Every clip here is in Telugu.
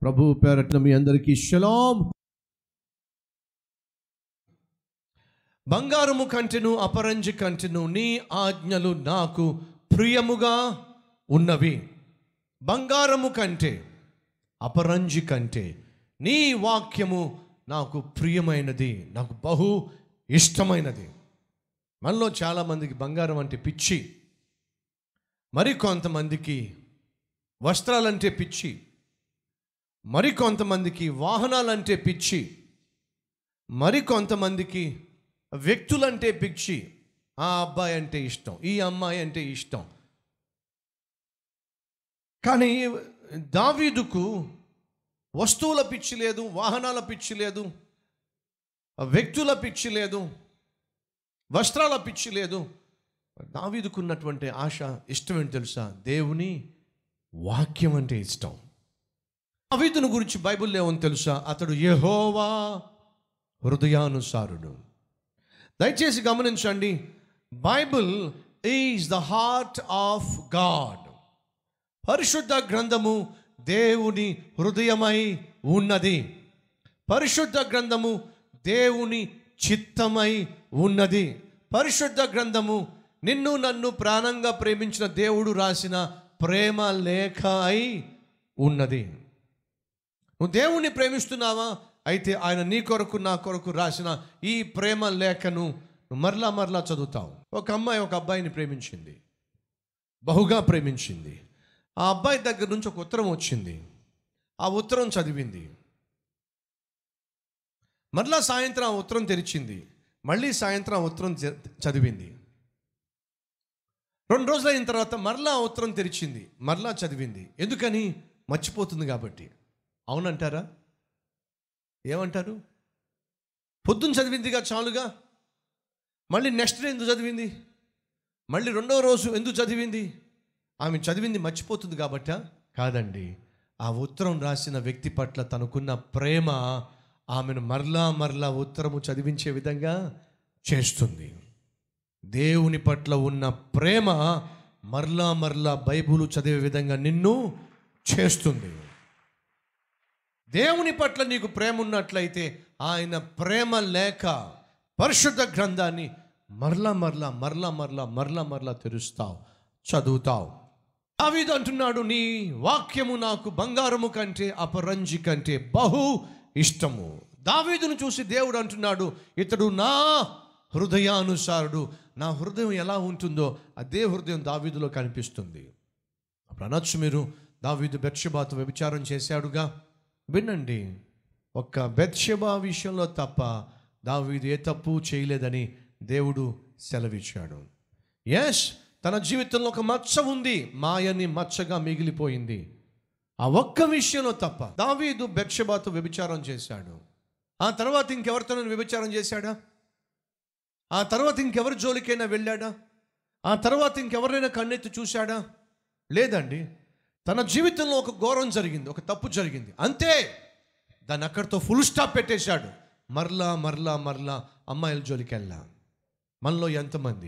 ప్రభు పేరట్న మీ అందరికీ షలాం బంగారము కంటెను అపరంజి కంటెను నీ ఆజ్ఞలు నాకు ప్రియముగా ఉన్నవి బంగారము కంటే అపరంజి కంటే నీ వాక్యము నాకు ప్రియమైనది నాకు బహు ఇష్టమైనది మనలో చాలామందికి బంగారం అంటే పిచ్చి మరి కొంతమందికి వస్త్రాలంటే పిచ్చి మరి కొంతమందికి వాహనాలంటే పిచ్చి మరి కొంతమందికి వ్యక్తులంటే పిచ్చి ఆ అబ్బాయి అంటే ఇష్టం ఈ అమ్మాయి అంటే ఇష్టం కానీ దావీదుకు వస్తువుల పిచ్చి లేదు వాహనాల పిచ్చి లేదు వ్యక్తుల పిచ్చి లేదు వస్త్రాల పిచ్చి లేదు దావీదుకున్నటువంటి ఆశ ఇష్టం ఏంటి తెలుసా దేవుని వాక్యం అంటే ఇష్టం దావీదును గురించి బైబిల్లో ఏమని తెలుసా అతడు యెహోవా హృదయానుసారుడు దయచేసి గమనించండి Bible is the heart of God పరిశుద్ధ గ్రంథము దేవుని హృదయమై ఉన్నది పరిశుద్ధ గ్రంథము దేవుని చిత్తమై ఉన్నది పరిశుద్ధ గ్రంథము నిన్ను నన్ను ప్రాణంగా ప్రేమించిన దేవుడు రాసిన ప్రేమ లేఖ అయి ఉన్నది నువ్వు దేవుణ్ణి ప్రేమిస్తున్నావా అయితే ఆయన నీ కొరకు నా కొరకు రాసిన ఈ ప్రేమ లేఖను నువ్వు మరలా మరలా చదువుతావు ఒక అమ్మాయి ఒక అబ్బాయిని ప్రేమించింది బహుగా ప్రేమించింది ఆ అబ్బాయి దగ్గర నుంచి ఒక ఉత్తరం వచ్చింది ఆ ఉత్తరం చదివింది మరలా సాయంత్రం ఆ ఉత్తరం తెరిచింది మళ్ళీ సాయంత్రం ఆ ఉత్తరం చ- చదివింది రెండు రోజులు అయిన తర్వాత మరలా ఆ ఉత్తరం తెరిచింది మరలా చదివింది ఎందుకని మర్చిపోతుంది కాబట్టి అవునంటారా ఏమంటారు పొద్దున్న చదివిందిగా చాలుగా మళ్ళీ నెక్స్ట్ డే ఎందుకు చదివింది మళ్ళీ రెండవ రోజు ఎందుకు చదివింది ఆమె చదివింది మర్చిపోతుంది కాబట్టా కాదండి ఆ ఉత్తరం రాసిన వ్యక్తి పట్ల తనకున్న ప్రేమ ఆమెను మరలా మరలా ఉత్తరము చదివించే విధంగా చేస్తుంది దేవుని పట్ల ఉన్న ప్రేమ మరలా మరలా బైబుల్ చదివే విధంగా నిన్ను చేస్తుంది దేవుని పట్ల నీకు ప్రేమ ఉన్నట్లయితే ఆయన ప్రేమ లేక పరిశుద్ధ గ్రంథాన్ని మరలా మరలా మరలా మరలా మరలా మరలా తెరుస్తావు చదువుతావు దావీదు అంటున్నాడు నీ వాక్యము నాకు బంగారము కంటే అపరంజి కంటే బహు ఇష్టము దావీదును చూసి దేవుడు అంటున్నాడు ఇతడు నా హృదయానుసారుడు నా హృదయం ఎలా ఉంటుందో అదే హృదయం దావీదులో కనిపిస్తుంది అప్పుడు అనొచ్చు మీరు దావీదు బెత్షబాతో వ్యభిచారం చేశాడుగా వినండి ఒక్క బెత్షబా విషయంలో తప్ప దావీదు ఏ తప్పు చేయలేదని దేవుడు సెలవిచ్చాడు ఎస్ తన జీవితంలో ఒక మచ్చ ఉంది మాయని మచ్చగా మిగిలిపోయింది ఆ ఒక్క విషయంలో తప్ప దావీదు బెత్షబాతో వ్యభిచారం చేశాడు ఆ తర్వాత ఇంకెవరితో వ్యభిచారం చేశాడా ఆ తర్వాత ఇంకెవరి జోలికైనా వెళ్ళాడా ఆ తర్వాత ఇంకెవరైనా కన్నెత్తి చూశాడా లేదండి తన జీవితంలో ఒక ఘోరం జరిగింది ఒక తప్పు జరిగింది అంతే దాన్ని అక్కడితో ఫుల్ స్టాప్ పెట్టేశాడు మరలా మరలా మరలా అమ్మాయిల జోలికి వెళ్ళా మనలో ఎంతమంది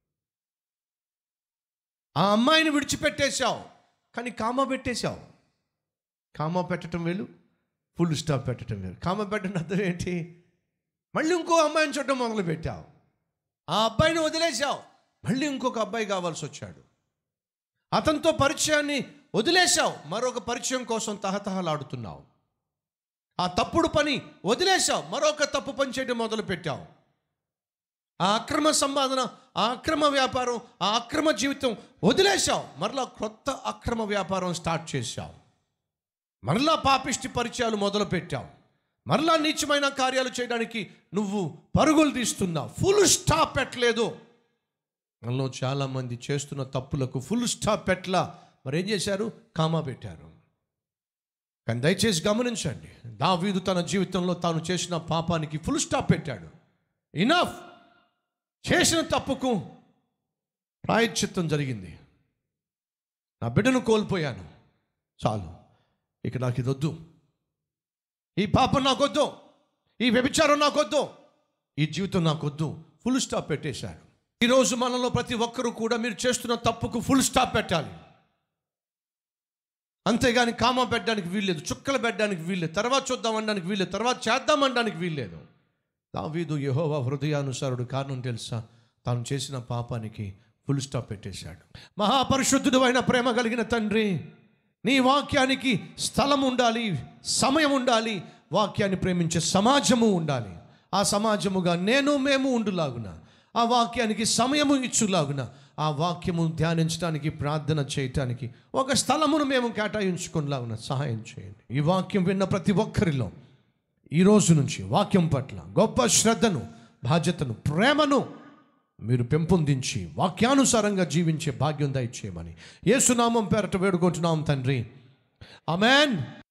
ఆ అమ్మాయిని విడిచిపెట్టేశావు కానీ కామా పెట్టేశావు కామా పెట్టడం వేలు ఫుల్ స్టాప్ పెట్టడం వేలు కామా పెట్టడం అర్థం ఏంటి మళ్ళీ ఇంకో అమ్మాయిని చూడడం మొదలు పెట్టావు ఆ అబ్బాయిని వదిలేశావు మళ్ళీ ఇంకొక అబ్బాయి కావాల్సి వచ్చాడు అతనితో పరిచయాన్ని వదిలేశావు మరొక పరిచయం కోసం తహతహలాడుతున్నావు ఆ తప్పుడు పని వదిలేశావు మరొక తప్పు పని చేయడం మొదలు పెట్టావు ఆ అక్రమ సంపాదన ఆ అక్రమ వ్యాపారం ఆ అక్రమ జీవితం వదిలేశావు మరలా కొత్త అక్రమ వ్యాపారం స్టార్ట్ చేశావు మరలా పాపిష్టి పరిచయాలు మొదలు పెట్టావు మరలా నీచమైన కార్యాలు చేయడానికి నువ్వు పరుగులు తీస్తున్నావు ఫుల్ స్టాప్ పెట్టలేదు మనలో చాలామంది చేస్తున్న తప్పులకు ఫుల్ స్టాప్ పెట్టలా మరి ఏం చేశారు కామా పెట్టారు కానీ దయచేసి గమనించండి దావీదు తన జీవితంలో తాను చేసిన పాపానికి ఫుల్ స్టాప్ పెట్టాడు ఇనఫ్ చేసిన తప్పుకు ప్రాయశ్చిత్తం జరిగింది నా బిడ్డను కోల్పోయాను చాలు ఇక నాకు ఇది వద్దు ఈ పాపం నాకొద్దు ఈ వ్యభిచారం నాకొద్దు ఈ జీవితం నాకొద్దు ఫుల్ స్టాప్ పెట్టేశాడు ఈరోజు మనలో ప్రతి ఒక్కరూ కూడా మీరు చేస్తున్న తప్పుకు ఫుల్ స్టాప్ పెట్టాలి అంతేగాని కామ పెట్టడానికి వీల్లేదు చుక్కలు పెట్టడానికి వీల్లేదు తర్వాత చూద్దాం అనడానికి వీల్లేదు తర్వాత చేద్దాం అనడానికి వీల్లేదు దావీదు యెహోవా హృదయానుసారుడు కారణం తెలుసా తాను చేసిన పాపానికి ఫుల్ స్టాప్ పెట్టేశాడు మహాపరిశుద్ధుడు అయిన ప్రేమ కలిగిన తండ్రి నీ వాక్యానికి స్థలం ఉండాలి సమయం ఉండాలి వాక్యాన్ని ప్రేమించే సమాజము ఉండాలి ఆ సమాజముగా నేను మేము ఉండులాగున ఆ వాక్యానికి సమయము ఇచ్చులాగున ఆ వాక్యము ధ్యానించడానికి ప్రార్థన చేయటానికి ఒక స్థలమును మేము కేటాయించుకునేలాగున సహాయం చేయండి ఈ వాక్యం విన్న ప్రతి ఒక్కరిలో ఈ రోజు నుంచి వాక్యం పట్ల గొప్ప శ్రద్ధను బాధ్యతను ప్రేమను మీరు పెంపొందించి వాక్యానుసారంగా జీవించే భాగ్యం దయచేయమని యేసునామం పేరట వేడుకుంటున్నాం తండ్రి అమెన్